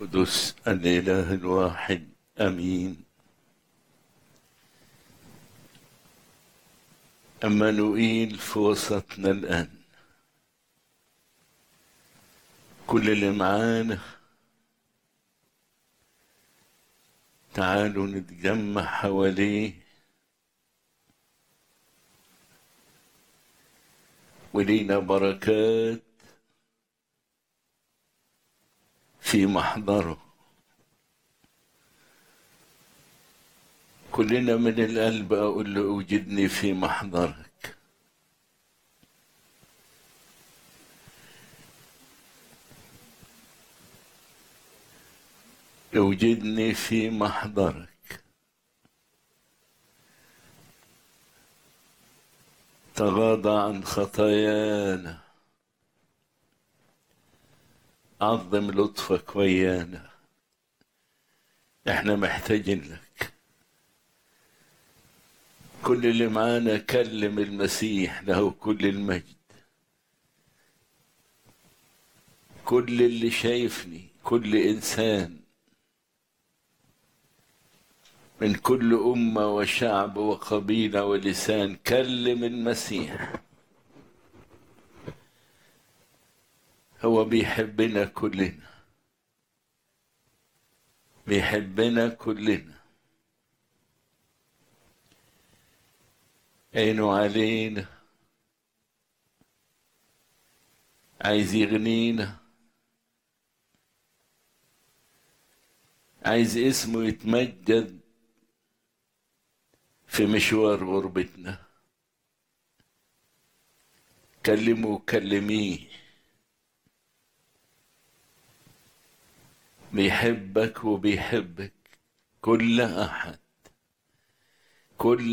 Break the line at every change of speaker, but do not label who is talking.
قدس الإله الواحد أمين أمانوئيل في وسطنا الآن كل اللي معانا تعالوا نتجمع حواليه ولينا بركات في محضره كلنا من القلب أقول له أوجدني في محضرك اوجدني في محضرك تغاضى عن خطايانا عظم لطفك ويانا احنا محتاجين لك كل اللي معانا كلم المسيح له كل المجد كل اللي شايفني كل انسان من كل أمة وشعب وقبيلة ولسان كلم المسيح هو بيحبنا كلنا بيحبنا كلنا عينه علينا عايز يغنينا عايز اسمه يتمجد في مشوار غربتنا كلمه وكلميه بيحبك وبيحبك كل احد كل